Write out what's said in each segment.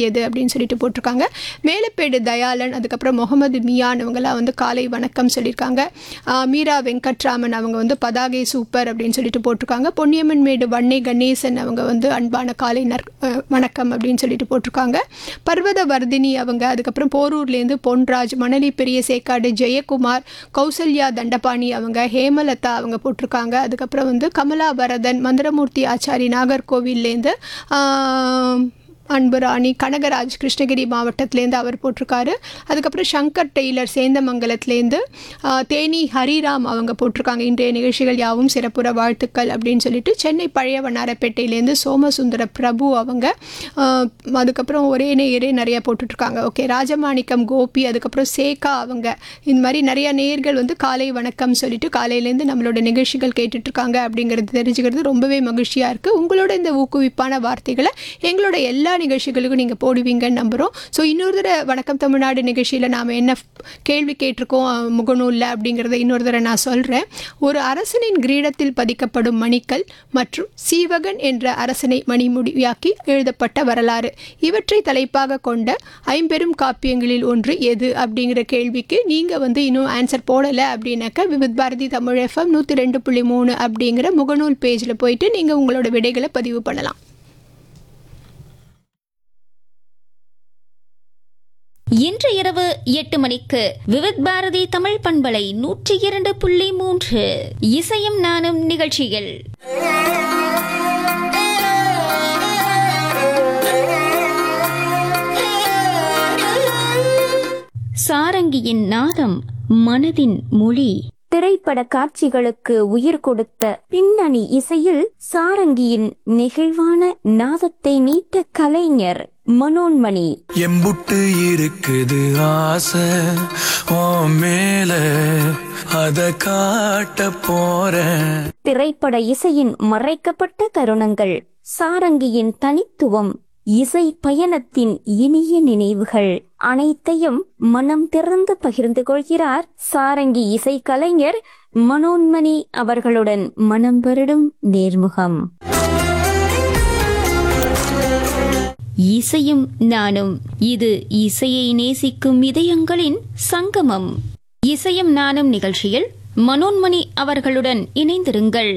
நடத்தியது அப்படின்னு சொல்லிட்டு போட்டிருக்காங்க மேலப்பேடு தயாளன் அதுக்கப்புறம் முகமது மியான் இவங்கெல்லாம் வந்து காலை வணக்கம் சொல்லியிருக்காங்க ஆஹ் மீரா வெங்கட்ராமன் அவங்க வந்து பதாகை சூப்பர் அப்படின்னு சொல்லிட்டு போட்டிருக்காங்க பொன்னியம்மன் மேடு வன்னே கணேசன் அவங்க வந்து அன்பான காலை நற் அஹ் வணக்கம் அப்படின்னு சொல்லிட்டு போட்டிருக்காங்க பர்வத வர்தினி அவங்க அதுக்கப்புறம் போரூர்லேருந்து பொன்ராஜ் மணலி பெரிய சேக்காடு ஜெயக்குமார் கௌசல்யா தண்டபாணி அவங்க ஹேமலதா அவங்க போட்டிருக்காங்க அதுக்கப்புறம் வந்து கமலா வரதன் மந்திரமூர்த்தி ஆச்சாரி நாகர்கோவில்லேருந்து ஆஹ், அன்பு ராணி கனகராஜ் கிருஷ்ணகிரி மாவட்டத்திலேருந்து அவர் போட்டிருக்காரு அதுக்கப்புறம் சங்கர் டெய்லர் சேந்தமங்கலத்துலேருந்து ஆஹ், தேனி ஹரிராம் அவங்க போட்டிருக்காங்க இன்றைய நிகழ்ச்சிகள் யாவும் சிறப்புற வாழ்த்துக்கள் அப்படின்னு சொல்லிட்டு சென்னை பழைய வண்ணாரப்பேட்டையிலேருந்து சோமசுந்தர பிரபு அவங்க ஆஹ், அதுக்கப்புறம் ஒரே நேயரே நிறைய போட்டுட்ருக்காங்க ஓகே ராஜமாணிக்கம் கோபி அதுக்கப்புறம் சேகா அவங்க இந்த மாதிரி நிறைய நேயர்கள் வந்து காலை வணக்கம் சொல்லிட்டு காலையிலேருந்து நம்மளோட நிகழ்ச்சிகள் கேட்டுட்ருக்காங்க அப்படிங்கிறது தெரிஞ்சுக்கிறது ரொம்பவே மகிழ்ச்சியாக இருக்குது உங்களோட இந்த ஊக்குவிப்பான வார்த்தைகளை எங்களோட எல்லா நிகழ்ச்சிகளுக்கும் நீங்கள் போடுவீங்கன்னு நம்புகிறோம் ஸோ இன்னொரு தடவை வணக்கம் தமிழ்நாடு நிகழ்ச்சியில் நாம் என்ன கேள்வி கேட்டிருக்கோம் அஹ், முகநூலில் அப்படிங்கிறத இன்னொரு தடவை நான் சொல்கிறேன் ஒரு அரசனின் கிரீடத்தில் பதிக்கப்படும் மணிக்கல் மற்றும் சீவகன் என்ற அரசனை மணிமுடியாக்கி எழுதப்பட்ட வரலாறு இவற்றை தலைப்பாக கொண்ட ஐம்பெரும் காப்பியங்களில் ஒன்று எது அப்படிங்கிற கேள்விக்கு நீங்கள் வந்து இன்னும் ஆன்சர் போடலை அப்படின்னாக்கா விவித் பாரதி தமிழ் எஃப்எம் நூற்றி ரெண்டு புள்ளி மூணு அப்படிங்கிற முகநூல் பேஜில் போயிட்டு நீங்கள் உங்களோட விடைகளை பதிவு பண்ணலாம் இன்று இரவு எட்டு மணிக்கு விவித் பாரதி தமிழ் பண்பலை நூற்றி இரண்டு புள்ளி மூன்று இசையும் நானும் நிகழ்ச்சியில் சாரங்கியின் நாதம் மனதின் மொழி திரைப்பட காட்சிகளுக்கு உயிர் கொடுத்த பின்னணி இசையில் சாரங்கியின் நெகிழ்வான நாதத்தை நீட்ட கலைஞர் மனோன்மணி எம்புட்டு இருக்குது ஆசை ஓ மேல அத காட்ட போறேன் திரைப்பட இசையின் மறைக்கப்பட்ட தருணங்கள் சாரங்கியின் தனித்துவம் இசை பயணத்தின் இனிய நினைவுகள் அனைத்தையும் மனம் திறந்து பகிர்ந்து கொள்கிறார் சாரங்கி இசை கலைஞர் மனோன்மணி அவர்களுடன் மனம் வருடும் நேர்முகம் இசையும் நானும் இது இசையை நேசிக்கும் இதயங்களின் சங்கமம் இசையும் நானும் நிகழ்ச்சியில் மனோன்மணி அவர்களுடன் இணைந்திருங்கள்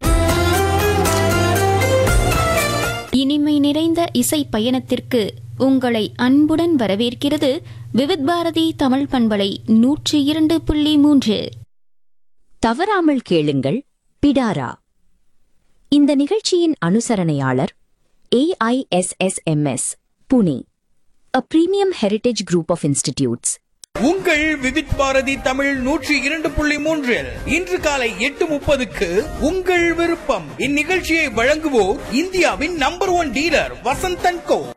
இனிமை நிறைந்த இசை பயணத்திற்கு உங்களை அன்புடன் வரவேற்கிறது விவித் பாரதி தமிழ் பண்பலை நூற்றி இரண்டு புள்ளி மூன்று தவறாமல் கேளுங்கள் பிடாரா இந்த நிகழ்ச்சியின் அனுசரணையாளர் AISSMS Pune a premium heritage group of institutes உங்கள் விவித் பாரதி தமிழ் நூற்றி இரண்டு புள்ளி மூன்றில் இன்று காலை எட்டு முப்பதுக்கு உங்கள் விருப்பம் இந்நிகழ்ச்சியை வழங்குவோர் இந்தியாவின் நம்பர் ஒன் டீலர் வசந்தன் கோ